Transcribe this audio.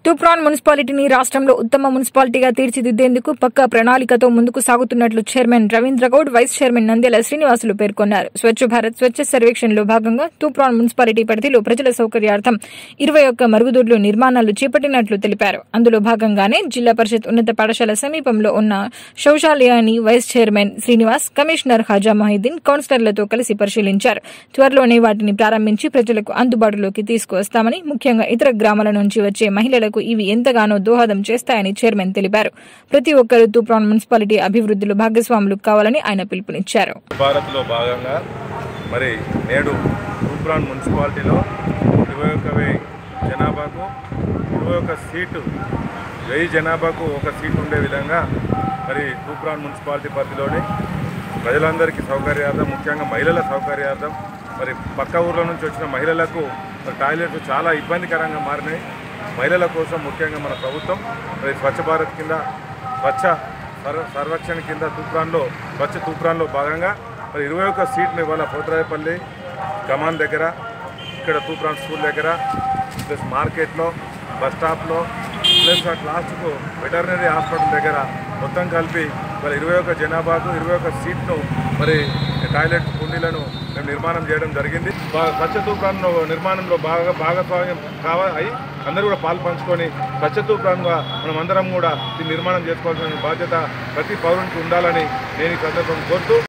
తూప్రాన్ మున్సిపాలిటీని రాష్ట్రంలో ఉత్తమ మున్సిపాలిటీగా తీర్చిదిద్దేందుకు పక్కా ప్రణాళికతో ముందుకు సాగుతున్నట్లు chairman Ravindra Goud vice chairman Nandyala Srinivasulu పేర్కొన్నారు స్వచ్ఛ భారత్ స్వచ్ఛ సర్వేక్షణలో భాగంగా తూప్రాన్ మున్సిపాలిటీ పరిధిలో ప్రజల సౌకర్యార్థం ఇరవై ఒక్క మరుగుదొడ్లు నిర్మాణాలు చేపట్టినట్లు తెలిపారు అందులో భాగంగానే జిల్లా పరిషత్ ఉన్నత పాఠశాల సమీపంలో ఉన్న శౌచాలయాన్ని vice chairman Srinivas commissioner Haja Mahiddin కౌన్సిలర్లతో కలిసి పరిశీలించారు త్వరలోనే వాటిని ప్రారంభించి ప్రజలకు అందుబాటులోకి తీసుకువస్తామని ముఖ్యంగా ఇతర గ్రామాల నుంచి వచ్చే మహిళలకు ఇవి ఎంతగానో దోహదం చేస్తాయని చైర్మన్ తెలిపారు ప్రతి ఒక్కరూ తూప్రాన్ మున్సిపాలిటీ అభివృద్ధిలో భాగస్వాములు కావాలని ఆయన పిలుపునిచ్చారు భారత్లో భాగంగా మరి నేడు తూప్రాన్ మున్సిపాలిటీలో ఇరవై ఒక్క వెయ్యి జనాభాకు ఇరవై ఒక్క సీటు వెయ్యి జనాభాకు ఒక సీటు ఉండే విధంగా మరి తూప్రాన్ మున్సిపాలిటీ పరిధిలోని ప్రజలందరికీ సౌకర్యార్థం ముఖ్యంగా మహిళల సౌకర్యార్థం మరి పక్క ఊర్ల నుంచి వచ్చిన మహిళలకు మరి టాయిలెట్లు చాలా ఇబ్బందికరంగా మారినాయి మహిళల కోసం ముఖ్యంగా మన ప్రభుత్వం మరి స్వచ్ఛ భారత్ కింద స్వచ్ఛ సర్వ సర్వక్షణ కింద తూప్రాన్లో స్వచ్ఛ తూప్రాన్లో భాగంగా మరి ఇరవై ఒక్క సీట్లు ఇవాళ పోతరాయపల్లి కమాన్ దగ్గర ఇక్కడ తూప్రాన్ స్కూల్ దగ్గర ప్లస్ మార్కెట్లో బస్ స్టాప్లో ప్లస్ అట్ లాస్ట్కు వెటర్నరీ హాస్పిటల్ దగ్గర మొత్తం కలిపి మరి ఇరవై ఒక్క జనాభాకు ఇరవై ఒక్క సీట్ను మరి టాయిలెట్ కుండీలను మేము నిర్మాణం చేయడం జరిగింది బా- స్వచ్ఛ తూప్రాన్ నిర్మాణంలో బాగా భాగస్వామ్యం కావ అయి అందరూ కూడా పాలు పంచుకొని స్వచ్ఛ తూప్రాన్గా మనం అందరం కూడా దీన్ని నిర్మాణం చేసుకోవాల్సిన బాధ్యత ప్రతి పౌరునికి ఉండాలని నేను ఈ సందర్భం కోరుతూ